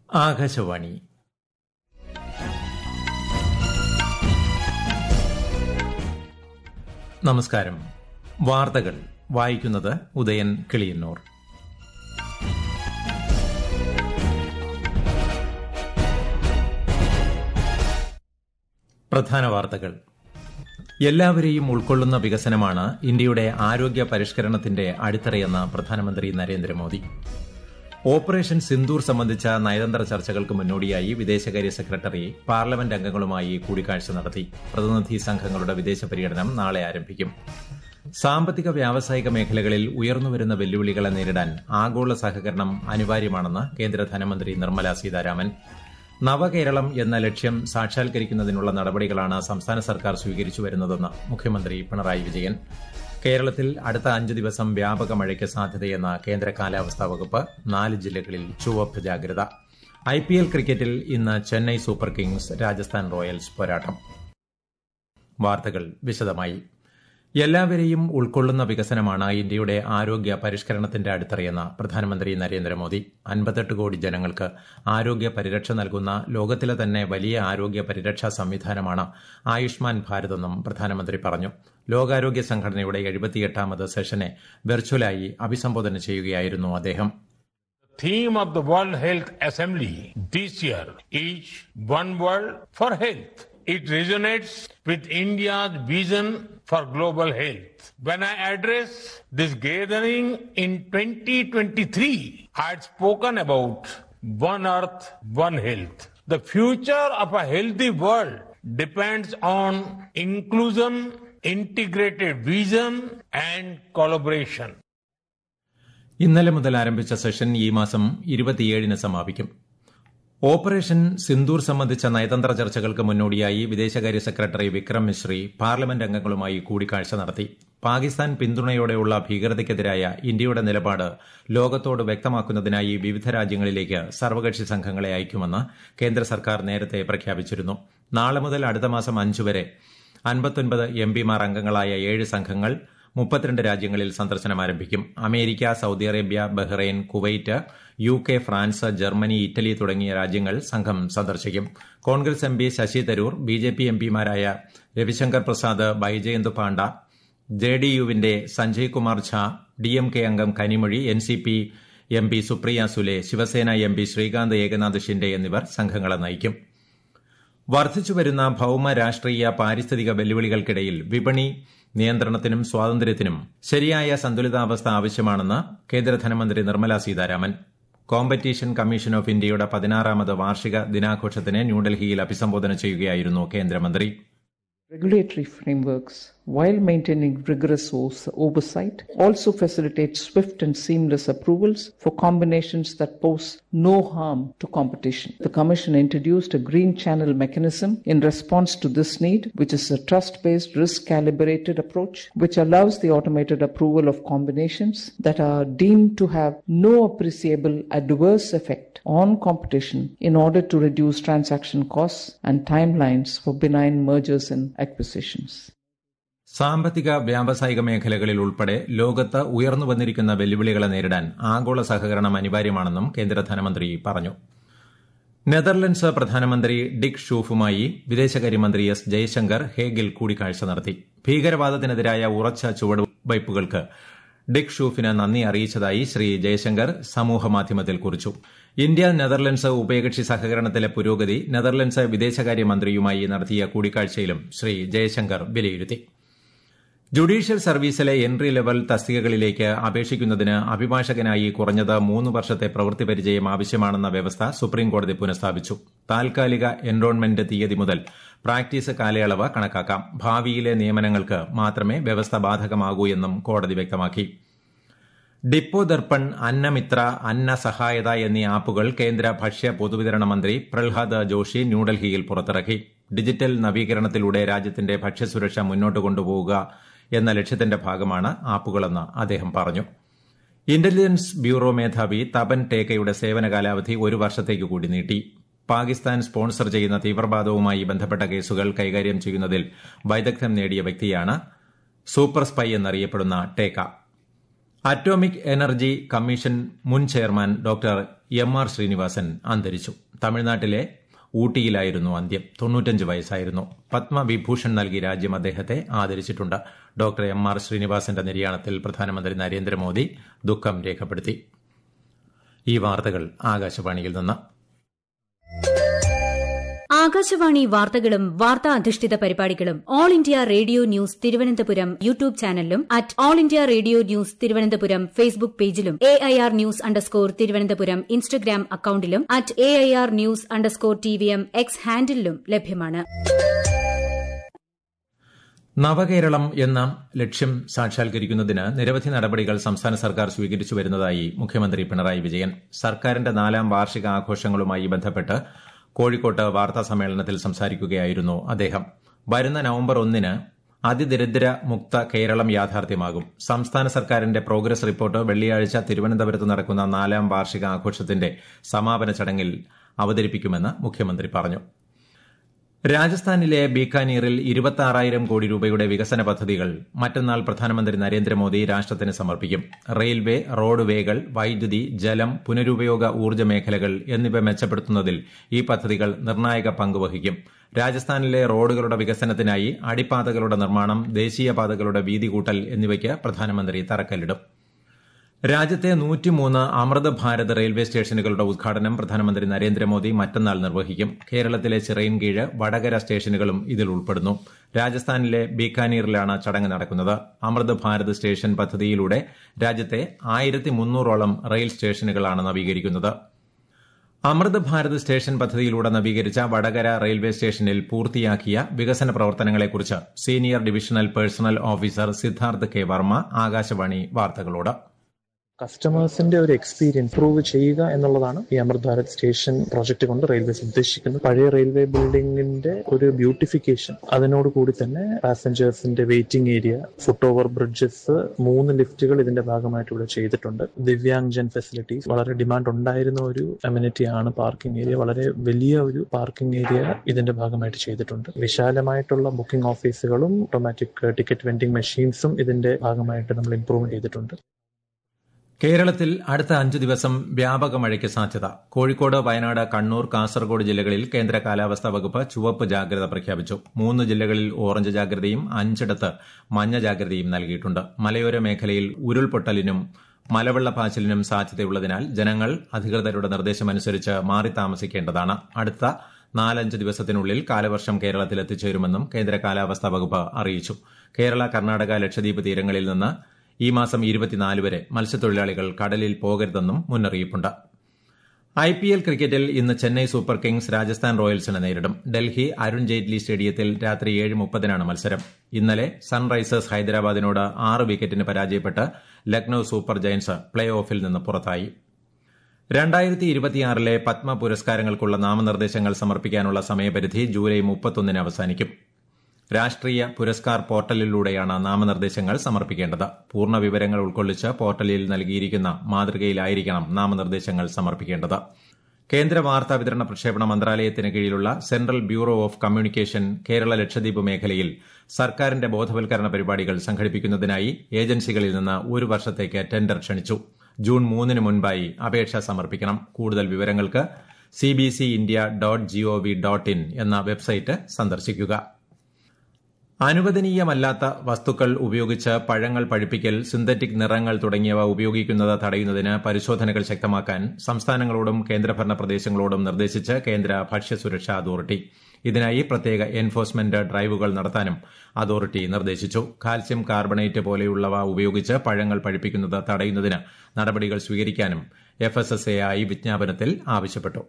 ആകാശവാണി നമസ്കാരം വാർത്തകൾ വായിക്കുന്നത് ഉദയൻ കിളിയന്നൂർ പ്രധാന വാർത്തകൾ എല്ലാവരെയും ഉൾക്കൊള്ളുന്ന വികസനമാണ് ഇന്ത്യയുടെ ആരോഗ്യ പരിഷ്കരണത്തിന്റെ അടിത്തറയെന്ന് പ്രധാനമന്ത്രി നരേന്ദ്രമോദി ഓപ്പറേഷൻ സിന്ദൂർ സംബന്ധിച്ച നയതന്ത്ര ചർച്ചകൾക്ക് മുന്നോടിയായി വിദേശകാര്യ സെക്രട്ടറി പാർലമെന്റ് അംഗങ്ങളുമായി കൂടിക്കാഴ്ച നടത്തി പ്രതിനിധി സംഘങ്ങളുടെ വിദേശ പര്യടനം നാളെ ആരംഭിക്കും സാമ്പത്തിക വ്യാവസായിക മേഖലകളിൽ ഉയർന്നുവരുന്ന വെല്ലുവിളികളെ നേരിടാൻ ആഗോള സഹകരണം അനിവാര്യമാണെന്ന് കേന്ദ്ര ധനമന്ത്രി നിർമ്മല സീതാരാമൻ നവകേരളം എന്ന ലക്ഷ്യം സാക്ഷാത്കരിക്കുന്നതിനുള്ള നടപടികളാണ് സംസ്ഥാന സർക്കാർ സ്വീകരിച്ചു വരുന്നതെന്ന് മുഖ്യമന്ത്രി പിണറായി വിജയൻ കേരളത്തിൽ അടുത്ത അഞ്ച് ദിവസം വ്യാപക മഴയ്ക്ക് സാധ്യതയെന്ന കേന്ദ്ര കാലാവസ്ഥാ വകുപ്പ് നാല് ജില്ലകളിൽ ചുവപ്പ് ജാഗ്രത ഐപിഎൽ ക്രിക്കറ്റിൽ ഇന്ന് Chennai super kings Rajasthan royals പോരാട്ടം വാർത്തകൾ വിശദമായി എല്ലാവരെയും ഉൾക്കൊള്ളുന്ന വികസനമാണ് ഇന്ത്യയുടെ ആരോഗ്യ പരിഷ്കരണത്തിന്റെ അടിത്തറയെന്ന് പ്രധാനമന്ത്രി നരേന്ദ്രമോദി അൻപത്തെട്ട് കോടി ജനങ്ങൾക്ക് ആരോഗ്യ പരിരക്ഷ നൽകുന്ന ലോകത്തിലെ തന്നെ വലിയ ആരോഗ്യ പരിരക്ഷാ സംവിധാനമാണ് ആയുഷ്മാൻ ഭാരത് എന്നും പ്രധാനമന്ത്രി പറഞ്ഞു ലോകാരോഗ്യ സംഘടനയുടെ എഴുപത്തിയെട്ടാമത് സെഷനെ വെർച്വലായി അഭിസംബോധന ചെയ്യുകയായിരുന്നു അദ്ദേഹം theme of the World Health Assembly this year is One World for Health. It resonates with India's vision for global health. When I address this gathering in 2023, I had spoken about One Earth, One Health. The future of a healthy world depends on inclusion, integrated vision, and collaboration. ഇന്നലെ മുതൽ ആരംഭിച്ച session ഈ മാസം ഇരുപത്തിയേഴിന് സമാപിക്കും operation Sindoor സംബന്ധിച്ച നയതന്ത്ര ചർച്ചകൾക്ക് മുന്നോടിയായി വിദേശകാര്യ സെക്രട്ടറി വിക്രം മിശ്രി പാർലമെന്റ് അംഗങ്ങളുമായി കൂടിക്കാഴ്ച നടത്തി പാകിസ്ഥാൻ പിന്തുണയോടെയുള്ള ഭീകരതയ്ക്കെതിരായ ഇന്ത്യയുടെ നിലപാട് ലോകത്തോട് വ്യക്തമാക്കുന്നതിനായി വിവിധ രാജ്യങ്ങളിലേക്ക് സർവകക്ഷി സംഘങ്ങളെ അയക്കുമെന്ന് കേന്ദ്ര സർക്കാർ നേരത്തെ പ്രഖ്യാപിച്ചിരുന്നു നാളെ മുതൽ അടുത്ത മാസം അഞ്ചു വരെ അൻപത്തൊൻപത് എം പിമാർ അംഗങ്ങളായ ഏഴ് സംഘങ്ങൾ മുപ്പത്തിരണ്ട് രാജ്യങ്ങളിൽ സന്ദർശനം ആരംഭിക്കും America Saudi Arabia Bahrain Kuwait U K France Germany Italy തുടങ്ങിയ രാജ്യങ്ങൾ സംഘം സന്ദർശിക്കും Congress M P Shashi Tharoor B J P M പിമാരായ രവിശങ്കർ പ്രസാദ് ബൈജയന്ത് പാണ്ഡ ജെ ഡി യുവിന്റെ Sanjay Kumar Jha D M K അംഗം Kanimozhi N C P M P Supriya Sule Shiv Sena M P Shrikant Eknath Shinde എന്നിവർ സംഘങ്ങളെ നയിക്കും വർദ്ധിച്ചുവരുന്ന ഭൌമ രാഷ്ട്രീയ പാരിസ്ഥിതിക വെല്ലുവിളികൾക്കിടയിൽ വിപണി നിയന്ത്രണത്തിനും സ്വാതന്ത്ര്യത്തിനും ശരിയായ സന്തുലിതാവസ്ഥ ആവശ്യമാണെന്ന് കേന്ദ്ര ധനമന്ത്രി Nirmala Sitharaman competition commission of ഇന്ത്യയുടെ പതിനാറാമത് വാർഷിക ദിനാഘോഷത്തിന് ന്യൂഡൽഹിയിൽ അഭിസംബോധന ചെയ്യുകയായിരുന്നു കേന്ദ്രമന്ത്രി Regulatory frameworks, while maintaining rigorous oversight, also facilitate swift and seamless approvals for combinations that pose no harm to competition. The Commission introduced a green channel mechanism in response to this need, which is a trust-based, risk-calibrated approach, which allows the automated approval of combinations that are deemed to have no appreciable adverse effect on competition in order to reduce transaction costs and timelines for benign mergers and acquisitions. സാമ്പത്തിക വ്യാവസായിക മേഖലകളിൽ ഉൾപ്പെടെ ലോകത്ത് ഉയർന്നു വന്നിരിക്കുന്ന വെല്ലുവിളികളെ നേരിടാൻ ആഗോള സഹകരണം അനിവാര്യമാണെന്നും കേന്ദ്ര ധനമന്ത്രി പറഞ്ഞു നെതർലൻഡ്സ് പ്രധാനമന്ത്രി ഡിക് ഷൂഫുമായി വിദേശകാര്യമന്ത്രി എസ് ജയശങ്കർ ഹേഗിൽ കൂടിക്കാഴ്ച നടത്തി ഭീകരവാദത്തിനെതിരായ ഉറച്ച ചുവടുവയ്പുകൾക്ക് ഡിക് ഷൂഫിന് നന്ദി അറിയിച്ചതായി ശ്രീ ജയശങ്കർ സമൂഹമാധ്യമത്തിൽ കുറിച്ചു ഇന്ത്യ നെതർലൻഡ്സ് ഉഭയകക്ഷി സഹകരണത്തിലെ പുരോഗതി നെതർലൻഡ്സ് വിദേശകാര്യമന്ത്രിയുമായി നടത്തിയ കൂടിക്കാഴ്ചയിലും ശ്രീ ജയശങ്കർ വിലയിരുത്തി ജുഡീഷ്യൽ സർവീസിലെ എൻട്രി ലെവൽ തസ്തികകളിലേക്ക് അപേക്ഷിക്കുന്നതിന് അഭിഭാഷകനായി കുറഞ്ഞത് മൂന്ന് വർഷത്തെ പ്രവൃത്തി പരിചയം ആവശ്യമാണെന്ന വ്യവസ്ഥ സുപ്രീംകോടതി പുനഃസ്ഥാപിച്ചു താൽക്കാലിക എൻറോൾമെന്റ് തീയതി മുതൽ പ്രാക്ടീസ് കാലയളവ് കണക്കാക്കാം ഭാവിയിലെ നിയമനങ്ങൾക്ക് മാത്രമേ വ്യവസ്ഥ ബാധകമാകൂ എന്നും കോടതി വ്യക്തമാക്കി ഡിപ്പോ ദർപ്പൺ അന്നമിത്ര അന്ന സഹായത എന്നീ ആപ്പുകൾ കേന്ദ്ര ഭക്ഷ്യ പൊതുവിതരണ മന്ത്രി പ്രഹ്ലാദ് ജോഷി ന്യൂഡൽഹിയിൽ പുറത്തിറക്കി ഡിജിറ്റൽ നവീകരണത്തിലൂടെ രാജ്യത്തിന്റെ ഭക്ഷ്യസുരക്ഷ മുന്നോട്ട് കൊണ്ടുപോവുക എന്ന ലക്ഷ്യത്തിന്റെ ഭാഗമാണ് ആപ്പുകളെന്ന് അദ്ദേഹം പറഞ്ഞു ഇന്റലിജൻസ് ബ്യൂറോ മേധാവി തപൻ ടേക്കയുടെ സേവന കാലാവധി ഒരു വർഷത്തേക്ക് കൂടി നീട്ടി പാകിസ്ഥാൻ സ്പോൺസർ ചെയ്യുന്ന തീവ്രവാദവുമായി ബന്ധപ്പെട്ട കേസുകൾ കൈകാര്യം ചെയ്യുന്നതിൽ വൈദഗ്ധ്യം നേടിയ വ്യക്തിയാണ് സൂപ്പർ സ്പൈ എന്നറിയപ്പെടുന്ന ടേക്ക അറ്റോമിക് എനർജി കമ്മീഷൻ മുൻ chairman doctor M R Srinivasan അന്തരിച്ചു തമിഴ്നാട്ടിലെ ഊട്ടിയിലായിരുന്നു അന്ത്യം തൊണ്ണൂറ്റഞ്ച് വയസ്സായിരുന്നു പത്മവിഭൂഷൺ നൽകി രാജ്യം അദ്ദേഹത്തെ ആദരിച്ചിട്ടുണ്ട് ഡോക്ടർ എം ആർ ശ്രീനിവാസന്റെ നിര്യാണത്തിൽ പ്രധാനമന്ത്രി നരേന്ദ്രമോദി ദുഃഖം രേഖപ്പെടുത്തി ഈ വാർത്തകൾ ആകാശവാണിയിൽ നിന്ന് ആകാശവാണി വാർത്തകളും വാർത്താ അധിഷ്ഠിത പരിപാടികളും all India radio news Thiruvananthapuram YouTube ചാനലിലും at all India radio news Thiruvananthapuram Facebook പേജിലും A I R news underscore Thiruvananthapuram Instagram അക്കൌണ്ടിലും at A I R news underscore T V M X ഹാൻഡിലും ലഭ്യമാണ് നവകേരളം എന്ന ലക്ഷ്യം സാക്ഷാത്കരിക്കുന്നതിന് നിരവധി നടപടികൾ സംസ്ഥാന സർക്കാർ സ്വീകരിച്ചു വരുന്നതായി മുഖ്യമന്ത്രി പിണറായി വിജയൻ സർക്കാരിന്റെ നാലാം വാർഷിക ആഘോഷങ്ങളുമായി ബന്ധപ്പെട്ട് കോഴിക്കോട്ട് വാർത്താ സമ്മേളനത്തിൽ സംസാരിക്കുകയായിരുന്നു അദ്ദേഹം വരുന്ന നവംബർ ഒന്നിന് അതിദരിദ്ര മുക്ത കേരളം യാഥാർത്ഥ്യമാകും സംസ്ഥാന സർക്കാരിന്റെ പ്രോഗ്രസ് റിപ്പോർട്ട് വെള്ളിയാഴ്ച തിരുവനന്തപുരത്ത് നടക്കുന്ന നാലാം വാർഷിക ആഘോഷത്തിന്റെ സമാപന ചടങ്ങിൽ അവതരിപ്പിക്കുമെന്ന് മുഖ്യമന്ത്രി പറഞ്ഞു രാജസ്ഥാനിലെ ബീക്കാനീറിൽ ഇരുപത്തി കോടി രൂപയുടെ വികസന പദ്ധതികൾ മറ്റന്നാൾ പ്രധാനമന്ത്രി നരേന്ദ്രമോദി രാഷ്ട്രത്തിന് സമർപ്പിക്കും റെയിൽവേ റോഡ് വേകൾ വൈദ്യുതി ജലം പുനരുപയോഗ ഊർജ്ജ മേഖലകൾ എന്നിവ മെച്ചപ്പെടുത്തുന്നതിൽ ഈ പദ്ധതികൾ നിർണായക പങ്കുവഹിക്കും രാജസ്ഥാനിലെ റോഡുകളുടെ വികസനത്തിനായി അടിപ്പാതകളുടെ നിർമ്മാണം ദേശീയപാതകളുടെ വീതി കൂട്ടൽ എന്നിവയ്ക്ക് പ്രധാനമന്ത്രി തറക്കല്ലിടും രാജ്യത്തെ നൂറ്റിമൂന്ന് അമൃത് ഭാരത് റെയിൽവേ സ്റ്റേഷനുകളുടെ ഉദ്ഘാടനം പ്രധാനമന്ത്രി നരേന്ദ്രമോദി മറ്റന്നാൾ നിർവഹിക്കും കേരളത്തിലെ ചിറയിൻകീഴ് വടകര സ്റ്റേഷനുകളും ഇതിൽ ഉൾപ്പെടുന്നു രാജസ്ഥാനിലെ ബീക്കാനീറിലാണ് ചടങ്ങ് നടക്കുന്നത് അമൃത് ഭാരത് സ്റ്റേഷൻ പദ്ധതിയിലൂടെ രാജ്യത്തെ ആയിരത്തി മുന്നൂറോളം റെയിൽ സ്റ്റേഷനുകളാണ് നവീകരിക്കുന്നത് അമൃത് ഭാരത് സ്റ്റേഷൻ പദ്ധതിയിലൂടെ നവീകരിച്ച വടകര റെയിൽവേ സ്റ്റേഷനിൽ പൂർത്തിയാക്കിയ വികസന പ്രവർത്തനങ്ങളെക്കുറിച്ച് senior divisional personnel officer Siddharth K Varma Akashvani വാർത്തകളോട് കസ്റ്റമേഴ്സിന്റെ ഒരു എക്സ്പീരിയൻസ് പ്രൂവ് ചെയ്യുക എന്നുള്ളതാണ് ഈ അമൃത് ഭാരത് സ്റ്റേഷൻ പ്രോജക്റ്റ് കൊണ്ട് റെയിൽവേസ് ഉദ്ദേശിക്കുന്നത് പഴയ റെയിൽവേ ബിൽഡിംഗിന്റെ ഒരു ബ്യൂട്ടിഫിക്കേഷൻ അതിനോട് കൂടി തന്നെ പാസഞ്ചേഴ്സിന്റെ waiting area foot over bridges മൂന്ന് ലിഫ്റ്റുകൾ ഇതിന്റെ ഭാഗമായിട്ട് ഇവിടെ ചെയ്തിട്ടുണ്ട് ദിവ്യാങ് ജൻ ഫെസിലിറ്റീസ് വളരെ ഡിമാൻഡ് ഉണ്ടായിരുന്ന ഒരു അമ്യൂണിറ്റി ആണ് പാർക്കിംഗ് ഏരിയ വളരെ വലിയ ഒരു പാർക്കിംഗ് ഏരിയ ഇതിന്റെ ഭാഗമായിട്ട് ചെയ്തിട്ടുണ്ട് വിശാലമായിട്ടുള്ള ബുക്കിംഗ് ഓഫീസുകളും ഓട്ടോമാറ്റിക് ടിക്കറ്റ് വെൻഡിംഗ് മെഷീൻസും ഇതിന്റെ ഭാഗമായിട്ട് നമ്മൾ ഇംപ്രൂവ് ചെയ്തിട്ടുണ്ട് കേരളത്തിൽ അടുത്ത അഞ്ചു ദിവസം വ്യാപക മഴയ്ക്ക് സാധ്യത കോഴിക്കോട് വയനാട് കണ്ണൂർ കാസർഗോഡ് ജില്ലകളിൽ കേന്ദ്ര കാലാവസ്ഥാ വകുപ്പ് ചുവപ്പ് ജാഗ്രത പ്രഖ്യാപിച്ചു മൂന്ന് ജില്ലകളിൽ ഓറഞ്ച് ജാഗ്രതയും അഞ്ചിടത്ത് മഞ്ഞ ജാഗ്രതയും നൽകിയിട്ടുണ്ട് മലയോര മേഖലയിൽ ഉരുൾപൊട്ടലിനും മലവെള്ളപ്പാച്ചിലിനും സാധ്യതയുള്ളതിനാൽ ജനങ്ങൾ അധികൃതരുടെ നിർദ്ദേശമനുസരിച്ച് മാറി താമസിക്കേണ്ടതാണ് അടുത്ത നാലഞ്ച് ദിവസത്തിനുള്ളിൽ കാലവർഷം കേരളത്തിൽ എത്തിച്ചേരുമെന്നും കേന്ദ്ര കാലാവസ്ഥാ വകുപ്പ് അറിയിച്ചു കേരള കർണാടക ലക്ഷദ്വീപ് തീരങ്ങളിൽ നിന്ന് ഈ മാസം ഇരുപത്തിനാല് വരെ മത്സ്യത്തൊഴിലാളികൾ കടലിൽ പോകരുതെന്നും മുന്നറിയിപ്പുണ്ട് ഐ പി എൽ ക്രിക്കറ്റിൽ ഇന്ന് ചെന്നൈ സൂപ്പർ കിങ്സ് രാജസ്ഥാൻ റോയൽസിനെ നേരിടും ഡൽഹി അരുൺ ജെയ്റ്റ്ലി സ്റ്റേഡിയത്തിൽ രാത്രി ഏഴ് മുപ്പതിനാണ് മത്സരം ഇന്നലെ സൺറൈസേഴ്സ് ഹൈദരാബാദിനോട് ആറ് വിക്കറ്റിന് പരാജയപ്പെട്ട് ലക്നൌ സൂപ്പർ ജയൻസ് പ്ലേ ഓഫിൽ നിന്ന് പുറത്തായി രണ്ടായിരത്തി ഇരുപത്തിയാറിലെ പത്മ പുരസ്കാരങ്ങൾക്കുള്ള നാമനിർദ്ദേശങ്ങൾ സമർപ്പിക്കാനുള്ള സമയപരിധി ജൂലൈ മുപ്പത്തൊന്നിന് അവസാനിക്കും രാഷ്ട്രീയ പുരസ്കാർ പോർട്ടലിലൂടെയാണ് നാമനിർദ്ദേശങ്ങൾ സമർപ്പിക്കേണ്ടത് പൂർണ്ണ വിവരങ്ങൾ ഉൾക്കൊള്ളിച്ച് പോർട്ടലിൽ നൽകിയിരിക്കുന്ന മാതൃകയിലായിരിക്കണം നാമനിർദ്ദേശങ്ങൾ സമർപ്പിക്കേണ്ടത് കേന്ദ്ര വാർത്താ വിതരണ പ്രക്ഷേപണ മന്ത്രാലയത്തിന് കീഴിലുള്ള central bureau of communication Kerala Lakshadweep മേഖലയിൽ സർക്കാരിന്റെ ബോധവൽക്കരണ പരിപാടികൾ സംഘടിപ്പിക്കുന്നതിനായി ഏജൻസികളിൽ നിന്ന് ഒരു വർഷത്തേക്ക് ടെൻഡർ ക്ഷണിച്ചു ജൂൺ മൂന്നിന് മുൻപായി അപേക്ഷ സമർപ്പിക്കണം കൂടുതൽ വിവരങ്ങൾക്ക് CBC India dot gov dot in എന്ന വെബ്സൈറ്റ് സന്ദർശിക്കുക അനുവദനീയമല്ലാത്ത വസ്തുക്കൾ ഉപയോഗിച്ച് പഴങ്ങൾ പഴുപ്പിക്കൽ സിന്തറ്റിക് നിറങ്ങൾ തുടങ്ങിയവ ഉപയോഗിക്കുന്നത് തടയുന്നതിന് പരിശോധനകൾ ശക്തമാക്കാൻ സംസ്ഥാനങ്ങളോടും കേന്ദ്രഭരണ പ്രദേശങ്ങളോടും നിർദ്ദേശിച്ച് കേന്ദ്ര ഭക്ഷ്യസുരക്ഷാ അതോറിറ്റി ഇതിനായി പ്രത്യേക എൻഫോഴ്സ്മെന്റ് ഡ്രൈവുകൾ നടത്താനും അതോറിറ്റി നിർദ്ദേശിച്ചു കാൽസ്യം കാർബണേറ്റ് പോലെയുള്ളവ ഉപയോഗിച്ച് പഴങ്ങൾ പഴുപ്പിക്കുന്നത് തടയുന്നതിന് നടപടികൾ സ്വീകരിക്കാനും എഫ്എസ്എസ്എഐ വിജ്ഞാപനത്തിൽ ആവശ്യപ്പെട്ടു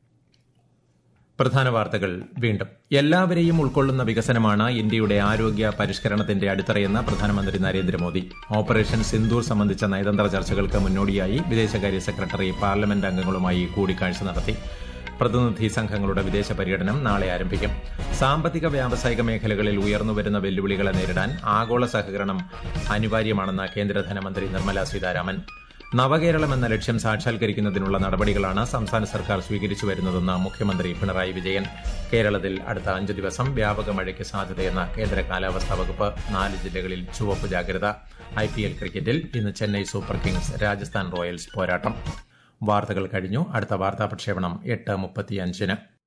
പ്രധാന വാർത്തകൾ വീണ്ടും എല്ലാവരെയും ഉൾക്കൊള്ളുന്ന വികസനമാണ് ഇന്ത്യയുടെ ആരോഗ്യ പരിഷ്കരണത്തിന്റെ അടിത്തറയെന്ന് പ്രധാനമന്ത്രി നരേന്ദ്രമോദി ഓപ്പറേഷൻ സിന്ദൂർ സംബന്ധിച്ച നയതന്ത്ര ചർച്ചകൾക്ക് മുന്നോടിയായി വിദേശകാര്യ സെക്രട്ടറി പാർലമെന്റ് അംഗങ്ങളുമായി കൂടിക്കാഴ്ച നടത്തി പ്രതിനിധി സംഘങ്ങളുടെ വിദേശ പര്യടനം നാളെ ആരംഭിക്കും സാമ്പത്തിക വ്യാവസായിക മേഖലകളിൽ ഉയർന്നുവരുന്ന വെല്ലുവിളികളെ നേരിടാൻ ആഗോള സഹകരണം അനിവാര്യമാണെന്ന് കേന്ദ്ര ധനമന്ത്രി നിർമ്മല സീതാരാമൻ നവകേരളം എന്ന ലക്ഷ്യം സാക്ഷാത്കരിക്കുന്നതിനുള്ള നടപടികളാണ് സംസ്ഥാന സർക്കാർ സ്വീകരിച്ചു വരുന്നതെന്ന് മുഖ്യമന്ത്രി പിണറായി വിജയൻ കേരളത്തിൽ അടുത്ത അഞ്ച് ദിവസം വ്യാപക മഴയ്ക്ക് സാധ്യതയെന്ന കേന്ദ്ര കാലാവസ്ഥാ വകുപ്പ് നാല് ജില്ലകളിൽ ചുവപ്പ് ജാഗ്രത ഐപിഎൽ ക്രിക്കറ്റിൽ ഇന്ന് Chennai super kings Rajasthan royals പോരാട്ടം വാർത്തകൾ കഴിഞ്ഞു അടുത്ത വാർത്താ പ്രക്ഷേപണം എട്ട് മുപ്പത്തിയഞ്ചിന്